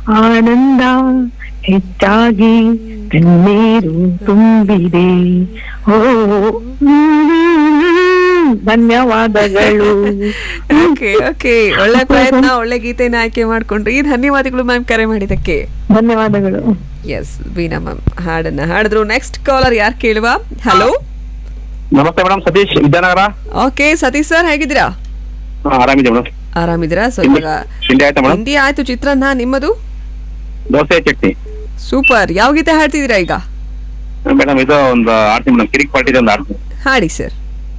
ಆನಂದ ಹೆಚ್ಚಾಗಿ ಕಣ್ಣೀರು ತುಂಬಿದೆ ಓ ಹ್ಮ್, ಧನ್ಯವಾದಗಳು ಓಕೆ ಓಕೆ ಒಳ್ಳೆ ಪ್ರಯತ್ನ ಒಳ್ಳೆ ಗೀತೆನ ಆಯ್ಕೆ ಮಾಡ್ಕೊಂಡ್ರಿ ಧನ್ಯವಾದಗಳು ಮ್ಯಾಮ್ ಕರೆ ಮಾಡಿದ್ದಕ್ಕೆ ಧನ್ಯವಾದಗಳು ಎಸ್ ವೀಣಾ ಮ್ಯಾಮ್ ಹಾಡನ್ನ ಹಾಡಿದ್ರು ನೆಕ್ಸ್ಟ್ ಕಾಲರ್ ಯಾರು ಕೇಳುವ ಹಲೋ ನಮಸ್ತೆ madam Satish Vidyanagar okay Satish sir ಹೇಗಿದ್ದೀರಾ ಹಾ, ಆರಾಮಿದೆ ಮೇಡಮ್ ಆರಾಮಿದ್ದೀರಾ ಸೊ ತಿಂಡಿ ಇವಾಗ ತಿಂಡಿ ಆಯ್ತಾ ಮೇಡಮ್ ತಿಂಡಿ ಆಯ್ತು ಚಿತ್ರಾನ್ನ ನಿಮ್ಮದು ದೋಸೆ ಚಟ್ನಿ ಸೂಪರ್ ಯಾವ ಗೀತೆ ಹಾಡ್ತಿದ್ದೀರಾ ಈಗ ಮೇಡಮ್ ಇದು ಒಂದು ಆಡ್ತೀನಿ ಮೇಡಮ್ ಕಿರಿಕ್ ಪಾರ್ಟಿ ಒಂದು ಆಡ್ತೀನಿ ಹಾಡಿ ಸರ್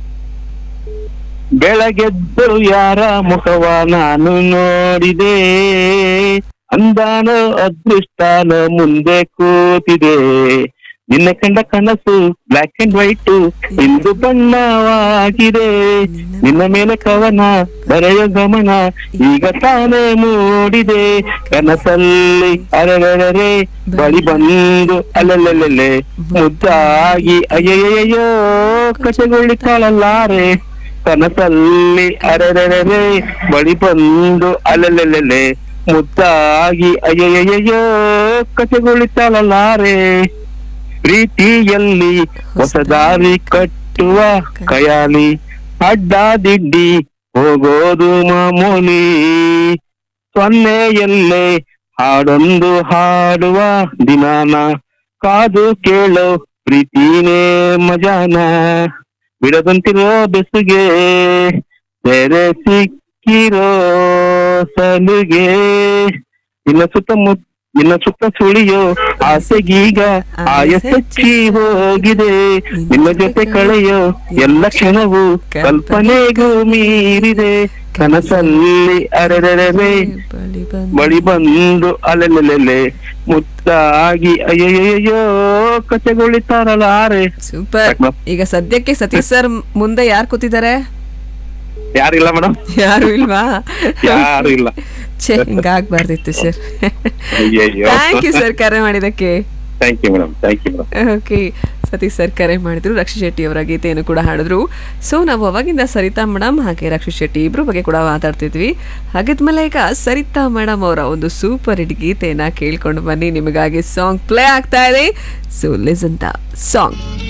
ಬೆಳಗೆದ್ದು ಯಾರ ಮುಖವ ನಾನು ನೋಡಿದೆ ಅಂದಾನೋ ಅದೃಷ್ಟಾನೋ ಮುಂದೆ ಕೂತಿದೆ ನಿನ್ನ ಕಂಡ ಕನಸು ಬ್ಲಾಕ್ ಅಂಡ್ ವೈಟ್ ಇಂದು ಬಣ್ಣವಾಗಿದೆ ನಿನ್ನ ಮೇಲೆ ಕವನ ಬರೆಯೋ ಗಮನ ಈಗ ತಾನೇ ಮೂಡಿದೆ ಕನಸಲ್ಲಿ ಅರೆರೆರೆ ಬಳಿ ಬಂದು ಅಲ್ಲಲ್ಲೇ ಮುದ್ದಾಗಿ ಅಯ್ಯಯ್ಯೋ ಕಸಗೊಳ್ಳಿತಾಳಲ್ಲಾರೆ ಕನಸಲ್ಲಿ ಅರೆರೆರೆ ಬಳಿ ಬಂದು ಅಲ್ಲಲ್ಲೇ ಮುದ್ದಾಗಿ ಅಯ್ಯಯ್ಯೋ ಕಸಗೊಳ್ಳಿತಾಳಲ್ಲಾರೆ ಪ್ರೀತಿಯಲ್ಲಿ ಹೊಸ ದಾರಿ ಕಟ್ಟುವ ಕಯಾಲಿ ಅಡ್ಡ ದಿಡ್ಡಿ ಹೋಗೋದು ಮಾಮೂಲಿ ಸೊನ್ನೆಯಲ್ಲೇ ಹಾಡೊಂದು ಹಾಡುವ ದಿನಾನ ಕಾದು ಕೇಳೋ ಪ್ರೀತಿನೇ ಮಜಾನ ಬಿಡದಂತಿರೋ ಬೆಸುಗೆ ಬೇರೆ ಸಿಕ್ಕಿರೋ ಸಲುಗೆ ಇನ್ನ ಸುತ್ತಮುತ್ತ ಇನ್ನ ಸುತ್ತ ಸುಳಿಯೋ ಆಸೆಗೀಗ ಆಯಸ್ಸಚ್ಚಿ ಹೋಗಿದೆ ನಿನ್ನ ಜೊತೆ ಕಳೆಯೋ ಎಲ್ಲ ಕ್ಷಣವು ಕಲ್ಪನೆಗೂ ಮೀರಿದೆ ಕನಸಲ್ಲಿ ಅರೆರೆರೆ ಬಳಿ ಬಂದು ಅಲೆಲೆಲೆ ಮುತ್ತಾಗಿ ಅಯ್ಯಯ್ಯೋ ಕತೆಗೊಳಿತಾರಲಾರೆ ಸೂಪರ್ ಸಾಕ್ ma'am. ಈಗ ಸದ್ಯಕ್ಕೆ ಸತೀಶ್ ಸರ್ ಮುಂದೆ ಯಾರು ಕೂತಿದ್ದಾರೆ ಯಾರಿಲ್ಲ ಮೇಡಮ್ ಯಾರು ಇಲ್ವಾ ಯಾರು ಇಲ್ಲ ಛೇ ಹಿಂಗಾಗ್ಬಾರ್ದಿತ್ತು ಸರ್ ಅಯ್ಯಯ್ಯೋ ಥ್ಯಾಂಕ್ ಯು ಸರ್ ಕರೆ ಮಾಡಿದಕ್ಕೆ thank you madam thank you madam okay Satish sir ಕರೆ ಮಾಡಿದ್ರು ರಕ್ಷಿ ಶೆಟ್ಟಿ ಅವರ ಗೀತೆಯನ್ನು ಕೂಡ ಹಾಡಿದ್ರು ಸೊ ನಾವು ಅವಾಗಿಂದ ಸರಿತಾ ಮೇಡಮ್ ಹಾಗೆ ರಕ್ಷಿ ಶೆಟ್ಟಿ ಇಬ್ರು ಬಗ್ಗೆ ಕೂಡ ಮಾತಾಡ್ತಿದ್ವಿ ಹಾಗಿದ್ಮೇಲೆ ಈಗ ಸರಿತಾ ಮೇಡಮ್ ಅವರ ಒಂದು ಸೂಪರ್ ಹಿಟ್ ಗೀತೆಯನ್ನ ಕೇಳ್ಕೊಂಡು ಬನ್ನಿ ನಿಮಗಾಗಿ ಸಾಂಗ್ ಪ್ಲೇ ಆಗ್ತಾ ಇದೆ ಸೊ ಲಿಸನ್ ದ ಸಾಂಗ್